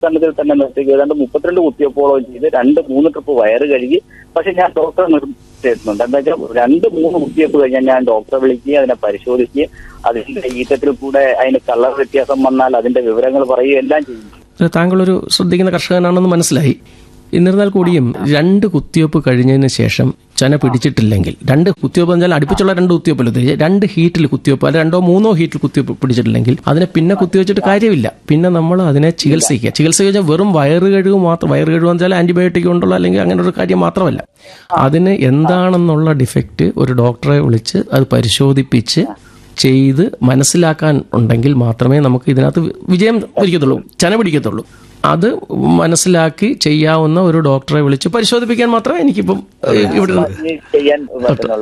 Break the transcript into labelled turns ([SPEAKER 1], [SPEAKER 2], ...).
[SPEAKER 1] കണ്ടതിൽ തന്നെ നിർത്തി ഏതാണ്ട് മുപ്പത്തിരണ്ട് കുത്തിവെപ്പോളം ചെയ്ത് രണ്ട് മൂന്ന് ട്രിപ്പ് വയറ് കഴുകി പക്ഷെ ഞാൻ ഡോക്ടറെ നിർത്തിയിട്ടുണ്ട് എന്താ വെച്ചാൽ രണ്ട് മൂന്ന് കുത്തിവെപ്പ് കഴിഞ്ഞാൽ ഞാൻ ഡോക്ടറെ വിളിക്കുകയും അതിനെ പരിശോധിക്കുകയും അതിന്റെ ഈറ്റത്തിൽ കൂടെ അതിന് കളർ വ്യത്യാസം വന്നാൽ അതിന്റെ വിവരങ്ങൾ പറയുകയും എല്ലാം ചെയ്യും
[SPEAKER 2] താങ്കളൊരു ശ്രദ്ധിക്കുന്ന കർഷകനാണെന്ന് മനസ്സിലായി എന്നിരുന്നാൽ കൂടിയും രണ്ട് കുത്തിവെപ്പ് കഴിഞ്ഞതിന് ശേഷം ചന പിടിച്ചിട്ടില്ലെങ്കിൽ രണ്ട് കുത്തിവെപ്പ് എന്നാൽ അടുപ്പിച്ചുള്ള രണ്ട് കുത്തിവെപ്പല്ല ഉദ്ദേശിച്ചത് രണ്ട് ഹീറ്റിൽ കുത്തിവെപ്പ് അല്ല രണ്ടോ മൂന്നോ ഹീറ്റിൽ കുത്തിവെപ്പ് പിടിച്ചിട്ടില്ലെങ്കിൽ അതിനെ പിന്നെ കുത്തിവെച്ചിട്ട് കാര്യമില്ല പിന്നെ നമ്മൾ അതിനെ ചികിത്സിക്കുക ചികിത്സ വെച്ചാൽ വെറും വയറ് കഴിവ് മാത്രം വയറ് കഴിവ് വെച്ചാൽ ആന്റിബയോട്ടിക് കൊണ്ടുള്ള അല്ലെങ്കിൽ അങ്ങനെ ഒരു കാര്യം മാത്രമല്ല അതിന് എന്താണെന്നുള്ള ഡിഫക്റ്റ് ഒരു ഡോക്ടറെ വിളിച്ച് അത് പരിശോധിപ്പിച്ച് ചെയ്ത് മനസ്സിലാക്കാൻ ഉണ്ടെങ്കിൽ മാത്രമേ നമുക്ക് ഇതിനകത്ത് വിജയം പിടിക്കത്തുള്ളൂ ചന പിടിക്കത്തുള്ളൂ അത് മനസ്സിലാക്കി ചെയ്യാവുന്ന ഒരു ഡോക്ടറെ വിളിച്ച് പരിശോധിപ്പിക്കാൻ മാത്രമേ എനിക്കിപ്പം ഏഹ്, ഇവിടെ
[SPEAKER 1] ചെയ്യാൻ പറ്റുന്നുള്ളൂ